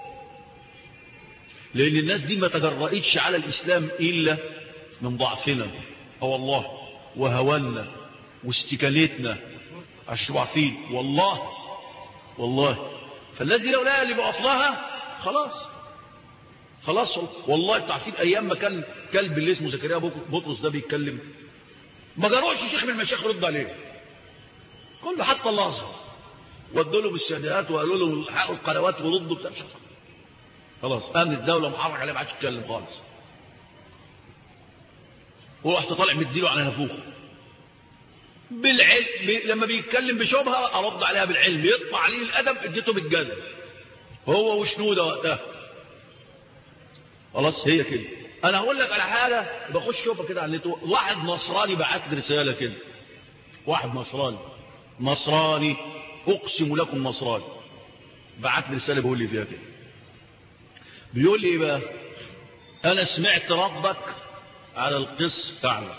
لأن الناس دي ما تجرأتش على الإسلام إلا من ضعفنا أو الله وهوانا واستكالتنا عشوعفين والله والله فالذي لو لقى اللي بأصلها خلاص خلاص والله تعرفين أيام ما كان كلب اللي اسمه زكريا بطرس ده بيتكلم ما جروش شيخ من المشايخ رد عليه كله حتى الله أصغر ودوا له بالشهادات وقالوا له حقوا القنوات وردوا بتاع خلاص امن الدوله محرك عليه ما عادش يتكلم خالص ورحت طالع مديله على نافوخه بالعلم لما بيتكلم بشبهه ارد عليها بالعلم يطلع عليه الادب اديته بالجزم هو وشنوده وقتها خلاص هي كده انا هقول لك على حاجه بخش شوفها كده على النت واحد نصراني بعت لي رساله كده واحد نصراني نصراني اقسم لكم نصراني بعت لي رساله بيقول لي فيها كده بيقول لي ايه بقى انا سمعت ربك على القص بتاعنا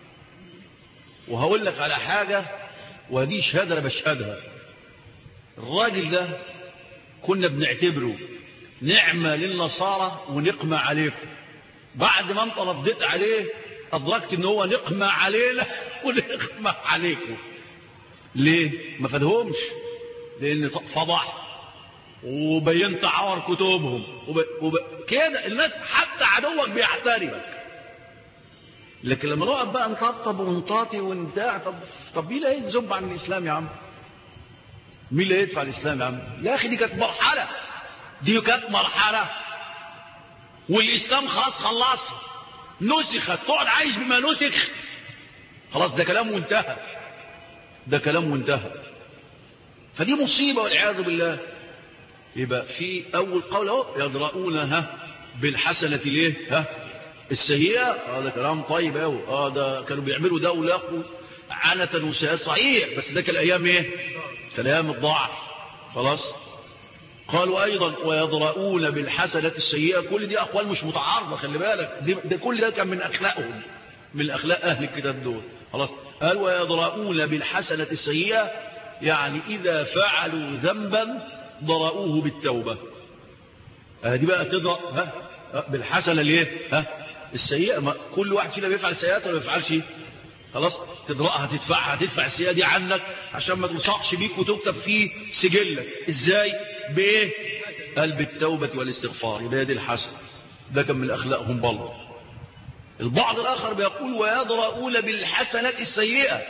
وهقول لك على حاجه ودي شهاده انا بشهدها الراجل ده كنا بنعتبره نعمه للنصارى ونقمه عليكم بعد ما انت رديت عليه ادركت ان هو نقمه علينا ونقمه عليكم ليه ما فادهمش لان فضح وبينت عور كتبهم وب... وب... كده الناس حتى عدوك بيحترمك لكن لما نقعد بقى نطبطب ونطاطي ونبتاع طب طب مين اللي هيتذب عن الاسلام يا عم مين اللي هيدفع الاسلام يا عم يا اخي دي كانت مرحله دي كانت مرحله والاسلام خلاص خلصها نسخت تقعد عايش بما نسخ خلاص ده كلام وانتهى ده كلام وانتهى فدي مصيبه والعياذ بالله يبقى في اول قول اهو يدرؤونها بالحسنه ليه ها السيئه هذا كلام طيب قوي اه ده كانوا بيعملوا ده ولاقوا عنة وسيئة صحيح بس ده كان ايام ايه كان ايام الضعف خلاص قالوا ايضا ويدرؤون بالحسنه السيئه كل دي اقوال مش متعارضه خلي بالك دي ده كل ده كان من اخلاقهم من اخلاق اهل الكتاب دول خلاص قال ويدرؤون بالحسنه السيئه يعني اذا فعلوا ذنبا ضرؤوه بالتوبة هذه بقى تضرأ ها بالحسنة ليه ها السيئة ما كل واحد فينا بيفعل سيئات ولا بيفعلش خلاص تضرأها تدفعها تدفع السيئة دي عنك عشان ما تلصقش بيك وتكتب في سجلك ازاي بايه قال بالتوبة والاستغفار يبقى دي الحسنة ده كان من اخلاقهم برضه البعض الاخر بيقول ويضرؤون بالحسنة السيئة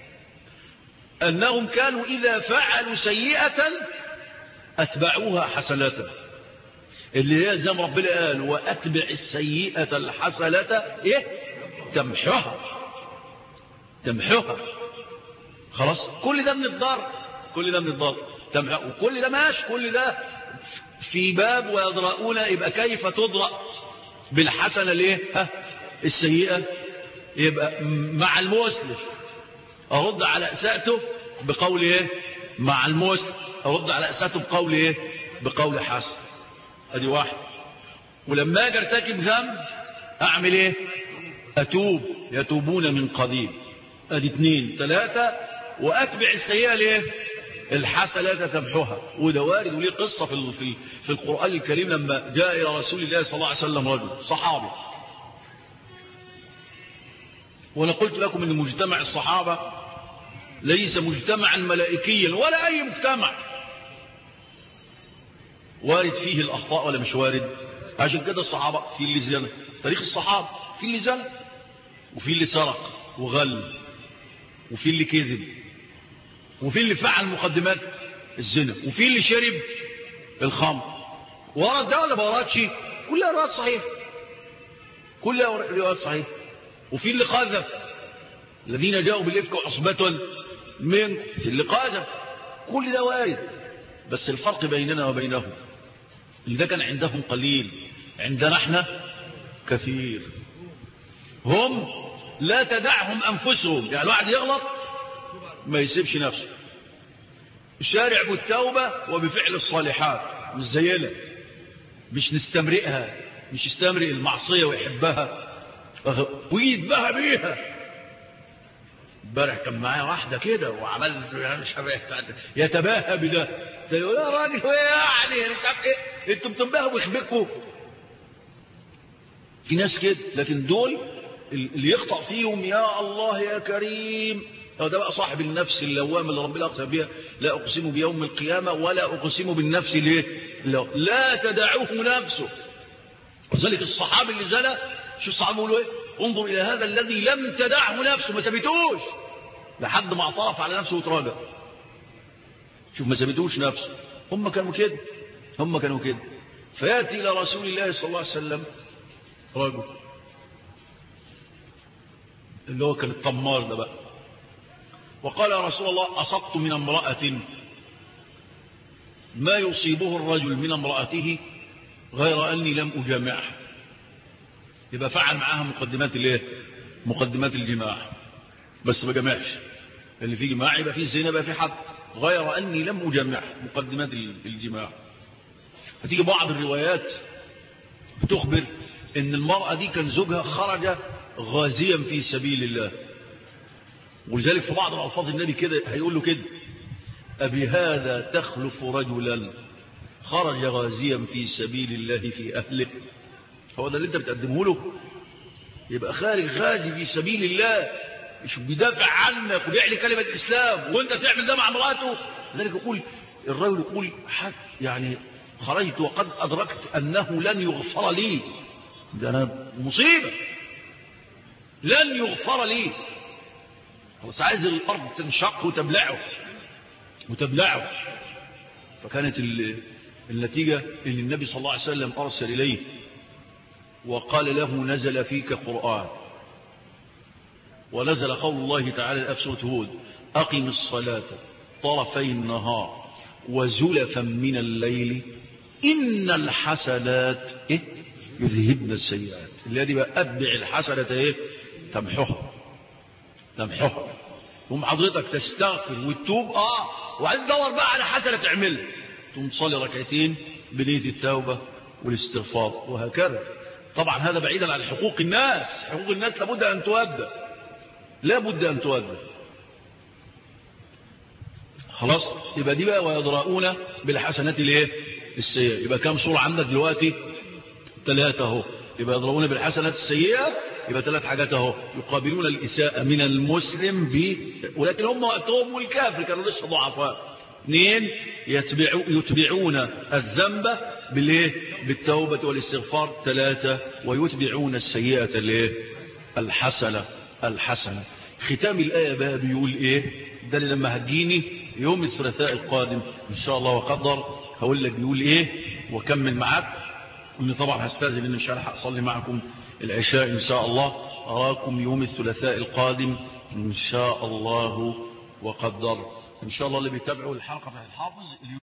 انهم كانوا اذا فعلوا سيئة أتبعوها حسناتا اللي هي زي ما ربنا قال وأتبع السيئة الحسنة إيه تمحها تمحها خلاص كل ده من الضر كل ده من الضر تمحها وكل ده ماشي كل ده في باب ويضرؤون يبقى كيف تضرأ بالحسنة ليه ها السيئة يبقى مع المسلم أرد على أساءته بقول إيه مع المسلم أرد على أساته بقول إيه بقول حسن أدي واحد ولما أجي ارتكب ذنب أعمل إيه أتوب يتوبون من قديم أدي اثنين ثلاثة وأتبع السيئة ليه الحسنة تمحها وده وارد وليه قصة في, في, في القرآن الكريم لما جاء إلى رسول الله صلى الله عليه وسلم رجل صحابي وأنا قلت لكم أن مجتمع الصحابة ليس مجتمعا ملائكيا ولا أي مجتمع وارد فيه الأخطاء ولا مش وارد عشان كده الصحابة في اللي زنا تاريخ الصحابة في اللي زنا وفي اللي سرق وغل وفي اللي كذب وفي اللي فعل مقدمات الزنا وفي اللي شرب الخمر ورد ده ولا ما وردش كلها روايات صحيحة كلها روايات صحيحة وفي اللي قذف الذين جاءوا بالإفك عصبة من في اللي قذف كل ده وارد بس الفرق بيننا وبينهم إذا كان عندهم قليل عندنا احنا كثير هم لا تدعهم أنفسهم يعني الواحد يغلط ما يسيبش نفسه الشارع بالتوبة وبفعل الصالحات مش زينا مش نستمرئها مش يستمرئ المعصية ويحبها ويتباهى بيها امبارح كان معايا واحدة كده وعملت مش يتباهى بده يقول يا راجل هو يعني مش عارف ايه انتوا بتنبهوا بيخبركم في ناس كده لكن دول اللي يخطأ فيهم يا الله يا كريم هو ده بقى صاحب النفس اللوام اللي ربنا أقسم بها لا أقسم بيوم القيامة ولا أقسم بالنفس ليه لا تدعوه نفسه وذلك الصحابي اللي زلى شو الصحابة يقولوا ايه انظر إلى هذا الذي لم تدعه نفسه ما سبتوش لحد ما اعترف على نفسه وتراجع شوف ما سبتوش نفسه هم كانوا كده هم كانوا كده فيأتي إلى رسول الله صلى الله عليه وسلم رجل اللي هو كان الطمار ده بقى وقال يا رسول الله أصبت من امرأة ما يصيبه الرجل من امرأته غير أني لم أجامعها يبقى فعل معاها مقدمات الايه مقدمات الجماع بس ما جمعش اللي في جماع يبقى في زنا يبقى في حد غير أني لم أجامعها مقدمات الجماع فتيجي بعض الروايات بتخبر ان المرأة دي كان زوجها خرج غازيا في سبيل الله ولذلك في بعض الألفاظ النبي كده هيقول له كده أبي هذا تخلف رجلا خرج غازيا في سبيل الله في أهله هو ده اللي انت بتقدمه له يبقى خارج غازي في سبيل الله مش بيدافع عنك وبيعلي كلمة الإسلام وانت تعمل ده مع امرأته لذلك يقول الرجل يقول حد يعني خرجت وقد أدركت أنه لن يغفر لي ده أنا مصيبة لن يغفر لي خلاص عايز الأرض تنشق وتبلعه وتبلعه فكانت النتيجة ان النبي صلى الله عليه وسلم أرسل إليه وقال له نزل فيك قرآن ونزل قول الله تعالى في سورة هود أقم الصلاة طرفي النهار وزلفا من الليل إن الحسنات إيه؟ يذهبن السيئات الذي بقى أتبع الحسنة إيه؟ تمحوها تمحوها ثم حضرتك تستغفر وتتوب آه وبعدين تدور بقى على حسنة تعملها ثم تصلي ركعتين بنية التوبة والاستغفار وهكذا طبعا هذا بعيدا عن حقوق الناس حقوق الناس لابد أن تؤدى لابد أن تؤدى خلاص يبقى دي بقى ويدرؤون بالحسنات الايه السيئة يبقى كم صورة عندك دلوقتي ثلاثة اهو يبقى يضربون بالحسنات السيئة يبقى ثلاث حاجات اهو يقابلون الإساءة من المسلم ب ولكن هم وقتهم والكافر كانوا لسه ضعفاء اثنين يتبعو يتبعون الذنب بالايه بالتوبة والاستغفار ثلاثة ويتبعون السيئة الايه الحسنة الحسنة ختام الآية بقى بيقول ايه ده اللي لما هتجيني يوم الثلاثاء القادم ان شاء الله وقدر هقول لك بيقول ايه واكمل معاك واني طبعا هستاذن ان مش هلحق اصلي معكم العشاء ان شاء الله اراكم يوم الثلاثاء القادم ان شاء الله وقدر ان شاء الله اللي بيتابعوا الحلقه بتاعت الحافظ